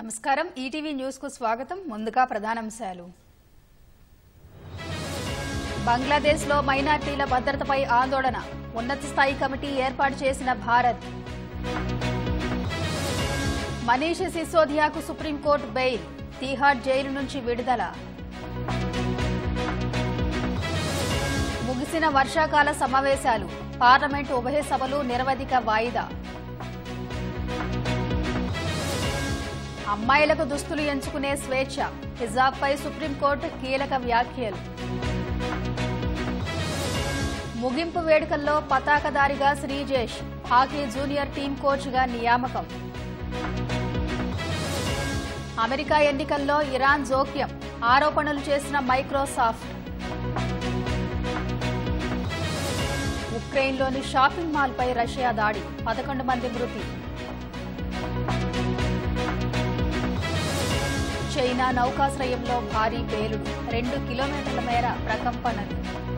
నమస్కారం ETV news కు స్వాగతం ముందుగా ప్రధానాంశాలు బంగ్లాదేశ్ లో మైనార్టీల భద్రతపై ఆందోళన ఉన్నత స్థాయి కమిటీ ఏర్పాటు చేసిన భారత్ మనీష్ సిసోదియాకు సుప్రీంకోర్టు బెయిల్ తీహార్ జైలు నుంచి విడుదల ముగిసిన వర్షాకాల సమావేశాలు పార్లమెంటు ఉభయ సభలు నిరవధిక వాయిదా అమ్మాయిలకు దుస్తులు ఎంచుకునే స్వేచ్ఛ హిజాబ్పై సుప్రీంకోర్టు కీలక వ్యాఖ్యలు ముగింపు వేడుకల్లో పతాకదారిగా శ్రీజేష్ హాకీ జూనియర్ టీం కోచ్గా నియామకం అమెరికా ఎన్నికల్లో ఇరాన్ జోక్యం ఆరోపణలు చేసిన మైక్రోసాఫ్ట్ ఉక్రెయిన్లోని షాపింగ్ మాల్పై రష్యా దాడి పదకొండు మంది మృతి చైనా నౌకాశ్రయంలో భారీ పేలుడు రెండు కిలోమీటర్ల మేర ప్రకంపనలు